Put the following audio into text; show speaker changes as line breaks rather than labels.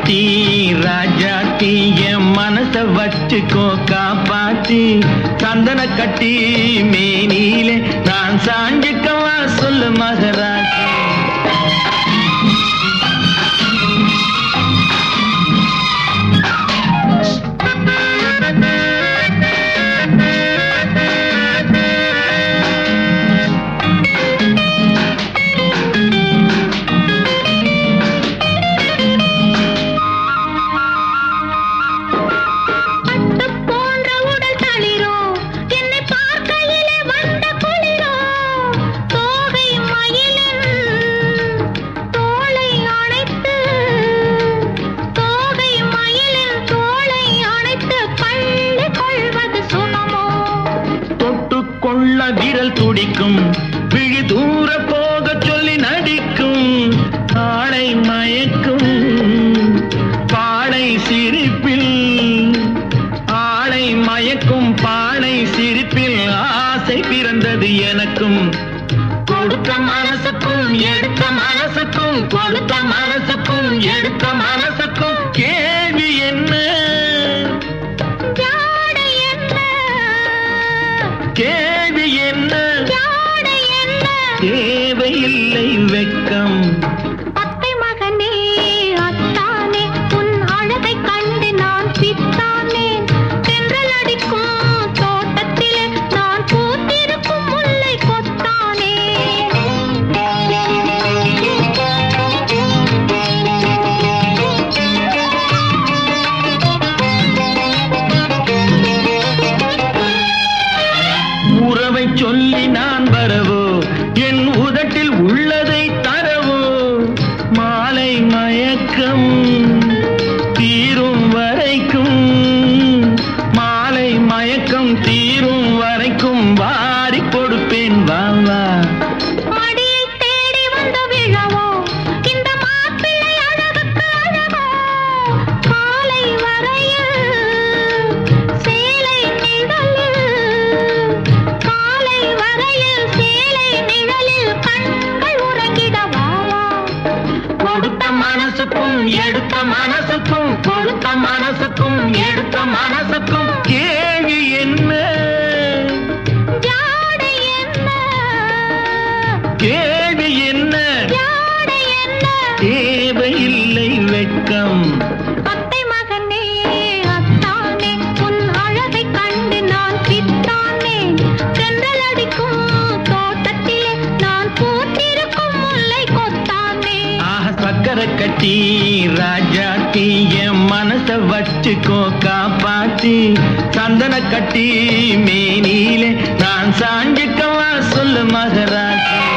கட்டி ராஜாத்தி என் மனச வச்சுக்கோ காப்பாத்தி சந்தன கட்டி மேனியிலே நான் சாஞ்சுக்கவா சொல்லு மகராசி
பட்டு போன்ற உடல் தளிரோ என்னை பார்க்கையிலே வந்த குளிரோ தோகை மயிலின் தோளை அணைத்து தோகை மயிலின் தோளை அணைத்து பள்ளி கொள்வது சுகமோ
தொட்டு கொள்ள விரல் துடிக்கும் விழி தூர போக சொல்லி நடிக்கும் ஆளை மயக்கும் பாடை சிரிப்பில் ஆளை மயக்கும் பாடை சிரிப்பில் ஆசை பிறந்தது எனக்கும் கொடுத்த மனசுக்கும் எடுத்த மனசுக்கும் கொடுத்த மனசுக்கும் எடுத்த மனசுக்கும் கேள்வி என்ன
ஜாடை என்ன
கேள்வி என்ன
ஜாடை என்ன
தேவையில்லை வெட்கம்
அத்தை மகனே அத்தானே உன் அழகை கண்டு நான் பித்தானேன் தென்றல் அடிக்கும் தோட்டத்திலே நான் பூத்திருக்கும் முல்லை கொத்தானே
உறவை சொல்லி நான் வரவோ என் உதட்டில் உள்ளதை தரவோ மாலை மயக்கம் தீரும் வரைக்கும் மாலை மயக்கம் தீரும் வரைக்கும் வாரி கொடுப்பேன் வா வா
மடியை தேடி வந்து விழவோ இந்த மாப்பிள்ளை அழகுக்கு அழகோ காலை வரையில் சேலை நிழலில் காலை வரையில் சேலை நிழலில் கண்கள் உறங்கிடவா
கொடுத்த மனசுக்கும் எடுத்த மனசுக்கும் கொடுத்த மனசுக்கும் எடுத்த மனசுக்கும் கேள்வி என்ன
ஜாடை என்ன
கேள்வி என்ன
ஜாடை என்ன
தேவையில்லை வெட்கம்
அத்தை மகனே அத்தானே உன் அழகை கண்டு நான் பித்தானே தென்றல் அடிக்கும் தோட்டத்திலே நான் பூத்திருக்கும் முல்லை கொத்தானே
ஆஹ சக்கரை கட்டி ராஜாத்தி என் மனச வச்சுக்கோ காப்பாத்தி சந்தன கட்டி மேனியிலே நான் சாஞ்சுக்கவா சொல்லு மகராசி